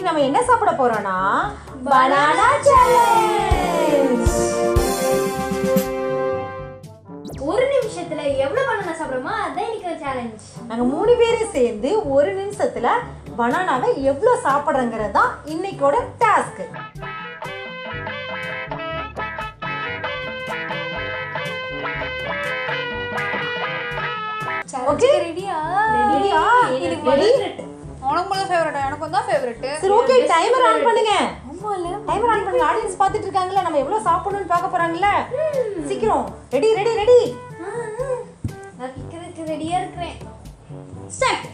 இன்னைக்கு நம்ம என்ன சாப்பிட போறோம்னா பனானா சேலஞ்ச் ஒரு நிமிஷத்துல எவ்வளவு பனானா சாப்பிடுறோமோ அதான் இன்னைக்கு சேலஞ்ச் நாங்க மூணு பேரும் சேர்ந்து ஒரு நிமிஷத்துல பனானாவை எவ்வளவு சாப்பிடுறங்கிறது தான் இன்னைக்கோட டாஸ்க் ஓகே ரெடியா ரெடியா எனக்கு ரெடி உனக்கு மட்டும் ஃபேவரட் எனக்கு தான் ஃபேவரட் சரி ஓகே டைமர் ஆன் பண்ணுங்க டைமர் ஆன் பண்ணுங்க ஆடியன்ஸ் பார்த்துட்டு இருக்காங்கல்ல நம்ம எவ்வளவு சாப்பிடணும்னு பார்க்க போறாங்கல்ல சீக்கிரம் ரெடி ரெடி ரெடி நான் கேட்கறதுக்கு ரெடியா இருக்கிறேன் ஸ்டார்ட்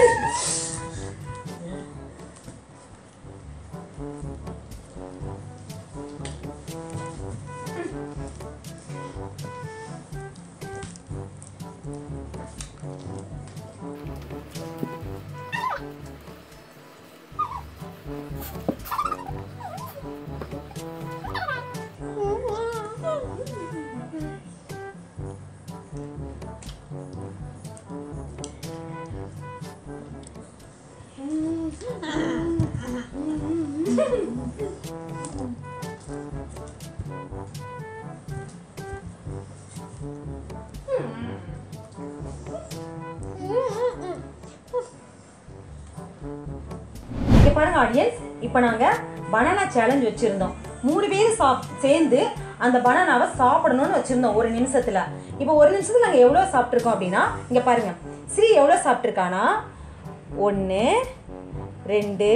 இங்க பாருங்க ஆடியன்ஸ் இப்போ நாங்க பனானா சேலஞ்ச் வச்சிருந்தோம் மூணு பேர் சாப் சேர்ந்து அந்த பனானாவை சாப்பிடணும்னு வச்சிருந்தோம் ஒரு நிமிஷத்துல இப்போ ஒரு நிமிஷத்துல நாங்க எவ்வளவு சாப்பிட்ருக்கோம் அப்படின்னா இங்க பாருங்க ஸ்ரீ எவ்வளவு சாப்பிட்ருக்கானா ஒன்று ரெண்டு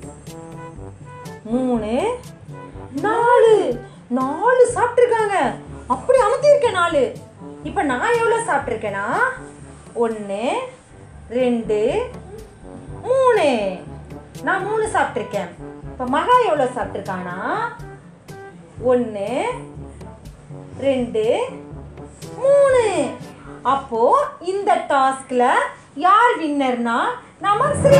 மூணு நாலு நாலு சாப்பிட்ருக்காங்க அப்படி அமுத்திருக்கேன் நாலு இப்போ நான் எவ்வளோ சாப்பிட்ருக்கேன்னா ஒன்று ரெண்டு மூணு நான் மூணு சாப்பிட்ருக்கேன் இப்போ மகா எவ்வளோ சாப்பிட்ருக்கானா ஒன்று ரெண்டு மூணு அப்போ இந்த டாஸ்க்ல யார் வின்னர்னா நம்ம ஸ்ரீ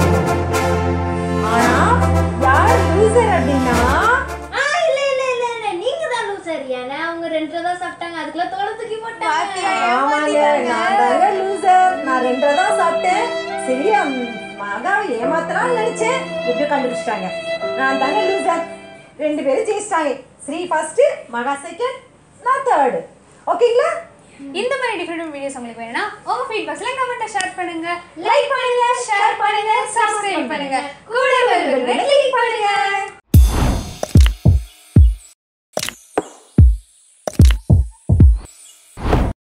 ஆனா யார் லூசர் அப்படின்னா ஆ இல்ல இல்ல இல்ல இல்ல நீங்க தான் லூசர் ஏன்னா அவங்க ரெண்டு தான் சாப்பிட்டாங்க அதுக்குள்ள தோலை தூக்கி போட்டாங்க ஆமாங்க நான் தாங்க லூசர் நான் ரெண்டரை தான் சாப்பிட்டேன் சரியா மகாவை ஏமாத்தலாம்னு நினைச்சேன் எப்படி கண்டுபிடிச்சிட்டாங்க நான் தாங்க லூசர் ரெண்டு பேரும் ஜெயிச்சிட்டாங்க ஸ்ரீ ஃபர்ஸ்ட் மகா செகண்ட் நான் தேர்டு ஓகேங்களா இந்த மாதிரி டிஃப்ரெண்ட் வீடியோஸ் உங்களுக்கு வேணும்னா உங்க ஃபீட்பேக்ஸ்ல கமெண்ட்டை ஷேர் பண்ணுங்க லைக் பண்ணுங்க ஷேர் பண்ணுங்க சப்ஸ்கிரைப் பண்ணுங்க கூட கிளிக் பண்ணுங்க